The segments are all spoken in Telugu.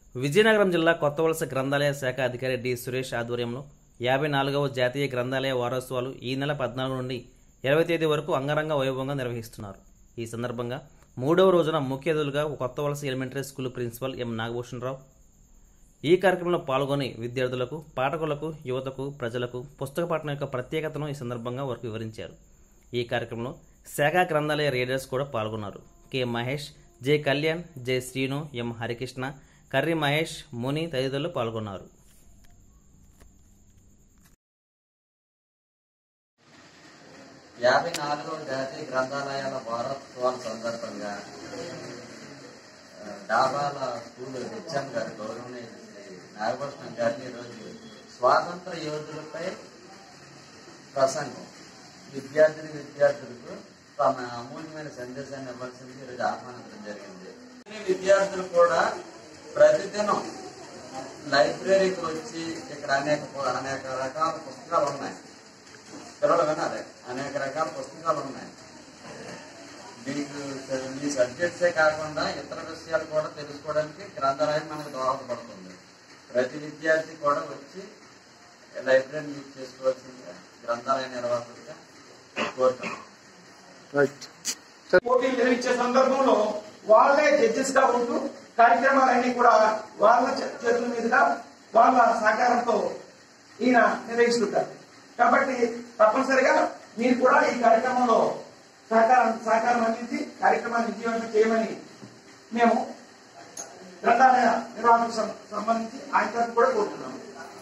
విజయనగరం జిల్లా కొత్తవలస గ్రంథాలయ శాఖ అధికారి డి సురేష్ ఆధ్వర్యంలో యాభై నాలుగవ జాతీయ గ్రంథాలయ వారోత్సవాలు ఈ నెల పద్నాలుగు నుండి ఇరవై తేదీ వరకు అంగరంగ వైభవంగా నిర్వహిస్తున్నారు ఈ సందర్భంగా మూడవ రోజున ముఖ్య అతిథులుగా Kothavalasa elementary school principal M Nagabhushanarao ఈ కార్యక్రమంలో పాల్గొని విద్యార్థులకు పాఠకులకు యువతకు ప్రజలకు పుస్తక పఠనం యొక్క ప్రత్యేకతను ఈ సందర్భంగా వారికి వివరించారు ఈ కార్యక్రమంలో శాఖా గ్రంథాలయ రీడర్స్ కూడా పాల్గొన్నారు K Mahesh J Kalyan J Srinu M Harikrishna Karri Mahesh Muni తదితరులు పాల్గొన్నారు యాభై నాలుగవ జాతీయ గ్రంథాలయాల వారోత్సవాల సందర్భంగా ఆ, డాబాల స్కూల్ హెచ్ఎం గారు గౌరవనీయ శ్రీ నాగభూషణం గారిని ఈరోజు స్వాతంత్ర యోధులపై ప్రసంగం విద్యార్థిని విద్యార్థులకు తమ అమూల్యమైన సందేశాన్ని ఇవ్వాల్సింది ఈరోజు ఆహ్వానించడం జరిగింది ఈ విద్యార్థులు కూడా ప్రతిదినం లైబ్రరీకి వచ్చి ఇక్కడ అనేక పు- అనేక రకాల పుస్తకాలు ఉన్నాయి పిల్లలు వినాలి అనేక రకాల పుస్తకాలు ఉన్నాయి మీకు మీ సబ్జెక్ట్సే కాకుండా ఇతర విషయాలు కూడా తెలుసుకోవడానికి గ్రంథాలయం మనకు దోహదపడుతుంది ప్రతి విద్యార్థి కూడా వచ్చి లైబ్రరీని యూజ్ చేసుకోవాల్సిందిగా గ్రంథాలయ నిర్వాహకుడిగా కోరుతున్నాం పోటీలు నిర్వహించే సందర్భంలో వాళ్ళే జడ్జెస్ గా ఉంటూ కార్యక్రమాలన్నీ కూడా వాళ్ళ చే- చేతుల మీదుగా వాళ్ళ సహకారంతో ఈయన నిర్వహిస్తుంటారు కాబట్టి తప్పనిసరిగా మీరు కూడా ఈ కార్యక్రమంలో సహకారం సహకారం అందించి కార్యక్రమాన్ని విజయవంతం చేయమని మేము గ్రంథాలయ నిర్వహణకు సం- సంబంధించి ఆయన తరఫు కూడా కోరుతున్నాము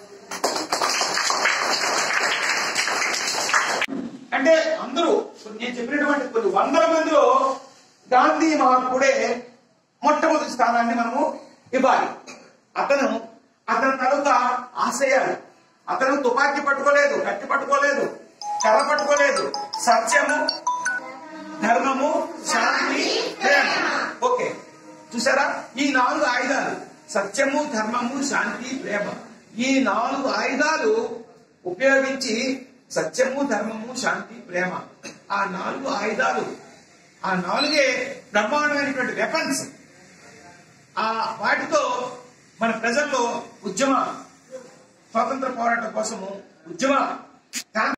అంటే అందరూ నేను చెప్పినటువంటి కొన్ని వందల మందిలో గాంధీ మహాత్ముడే మొట్టమొదటి స్థానాన్ని మనము ఇవ్వాలి అతను అతని తరువాత ఆశయాలు అతను తుపాకీ పట్టుకోలేదు కత్తి పట్టుకోలేదు కర్ర పట్టుకోలేదు సత్యము ధర్మము శాంతి ప్రేమ ఓకే చూసారా ఈ నాలుగు ఆయుధాలు సత్యము ధర్మము శాంతి ప్రేమ ఈ నాలుగు ఆయుధాలు ఉపయోగించి సత్యము ధర్మము శాంతి ప్రేమ ఆ నాలుగు ఆయుధాలు ఆ నాలుగే బ్రహ్మాండమైనటువంటి వెపన్స్ ఆ వాటితో మన ప్రజల్లో ఉద్యమ స్వాతంత్ర పోరాటం కోసము ఉద్యమ